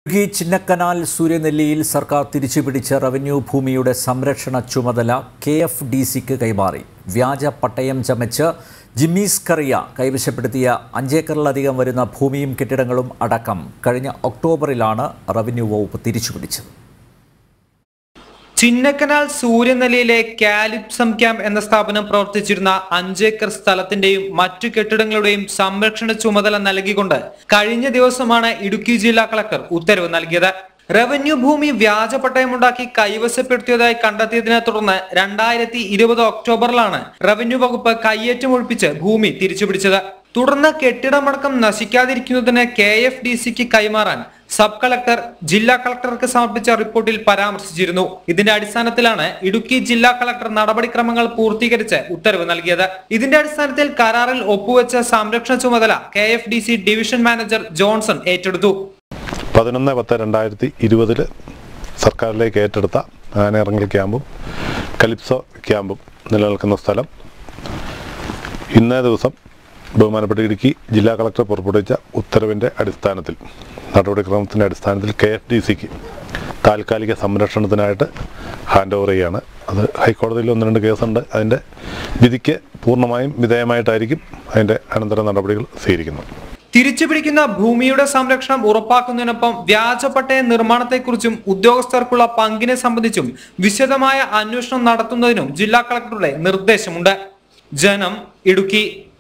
ഇടുക്കി ചിന്നക്കനാൽ സൂര്യനെല്ലിയിൽ സർക്കാർ തിരിച്ചുപിടിച്ച റവന്യൂ ഭൂമിയുടെ സംരക്ഷണ ചുമതല കെ എഫ് ഡി സിക്ക് കൈമാറി വ്യാജ പട്ടയം ചമച്ച് ജിമ്മീസ് കറിയ കൈവശപ്പെടുത്തിയ അഞ്ചേക്കറിലധികം വരുന്ന ഭൂമിയും കെട്ടിടങ്ങളും അടക്കം കഴിഞ്ഞ ഒക്ടോബറിലാണ് റവന്യൂ വകുപ്പ് തിരിച്ചുപിടിച്ചത് ചിന്നക്കനാൽ സൂര്യനെല്ലിയിലെ കാലിപ്സം ക്യാമ്പ് എന്ന സ്ഥാപനം പ്രവർത്തിച്ചിരുന്ന അഞ്ചേക്കർ സ്ഥലത്തിന്റെയും മറ്റു കെട്ടിടങ്ങളുടെയും സംരക്ഷണ ചുമതല നൽകിക്കൊണ്ട് കഴിഞ്ഞ ദിവസമാണ് ഇടുക്കി ജില്ലാ കളക്ടർ ഉത്തരവ് നൽകിയത് റവന്യൂ ഭൂമി വ്യാജ പട്ടയമുണ്ടാക്കി കൈവശപ്പെടുത്തിയതായി കണ്ടെത്തിയതിനെ തുടർന്ന് രണ്ടായിരത്തി ഇരുപത് ഒക്ടോബറിലാണ് റവന്യൂ വകുപ്പ് കയ്യേറ്റം ഒഴിപ്പിച്ച് ഭൂമി തിരിച്ചുപിടിച്ചത് തുടർന്ന് കെട്ടിടമടക്കം നശിക്കാതിരിക്കുന്നതിന് കെ എഫ് ഡി സിക്ക് കൈമാറാൻ സബ് കളക്ടർ ജില്ലാ കളക്ടർക്ക് സമർപ്പിച്ച റിപ്പോർട്ടിൽ പരാമർശിച്ചിരുന്നു ഇതിന്റെ അടിസ്ഥാനത്തിലാണ് ഇടുക്കി ജില്ലാ കളക്ടർ നടപടിക്രമങ്ങൾ പൂർത്തീകരിച്ച് ഉത്തരവ് നൽകിയത് ഇതിന്റെ അടിസ്ഥാനത്തിൽ കരാറിൽ ഒപ്പുവെച്ച സംരക്ഷണ ചുമതല K F D C division manager Johnson ഏറ്റെടുത്തു പതിനൊന്ന് പത്ത് രണ്ടായിരത്തി ഇരുപതിൽ സർക്കാരിലേക്ക് ഏറ്റെടുത്ത ആനയിറങ്ങൽ ക്യാമ്പും കലിപ്സോ ക്യാമ്പും നിലനിൽക്കുന്ന സ്ഥലം ഇന്നേ ദിവസം ബഹുമാനപ്പെട്ട ഇടുക്കി ജില്ലാ കളക്ടർ പുറപ്പെടുവിച്ച ഉത്തരവിൻ്റെ അടിസ്ഥാനത്തിൽ നടപടിക്രമത്തിൻ്റെ അടിസ്ഥാനത്തിൽ കെ എഫ് ഡി സിക്ക് താൽക്കാലിക സംരക്ഷണത്തിനായിട്ട് ഹാൻഡ് ഓവർ ചെയ്യുകയാണ് അത് ഹൈക്കോടതിയിൽ ഒന്ന് രണ്ട് കേസുണ്ട് അതിൻ്റെ വിധിക്ക് പൂർണ്ണമായും വിധേയമായിട്ടായിരിക്കും അതിൻ്റെ അനന്തര നടപടികൾ സ്വീകരിക്കുന്നത് തിരിച്ചുപിടിക്കുന്ന ഭൂമിയുടെ സംരക്ഷണം ഉറപ്പാക്കുന്നതിനൊപ്പം വ്യാജപട്ടയ നിർമ്മാണത്തെക്കുറിച്ചും ഉദ്യോഗസ്ഥർക്കുള്ള പങ്കിനെ സംബന്ധിച്ചും വിശദമായ അന്വേഷണം നടത്തുന്നതിനും ജില്ലാ കളക്ടറുടെ നിർദ്ദേശമുണ്ട് ജനം ഇടുക്കി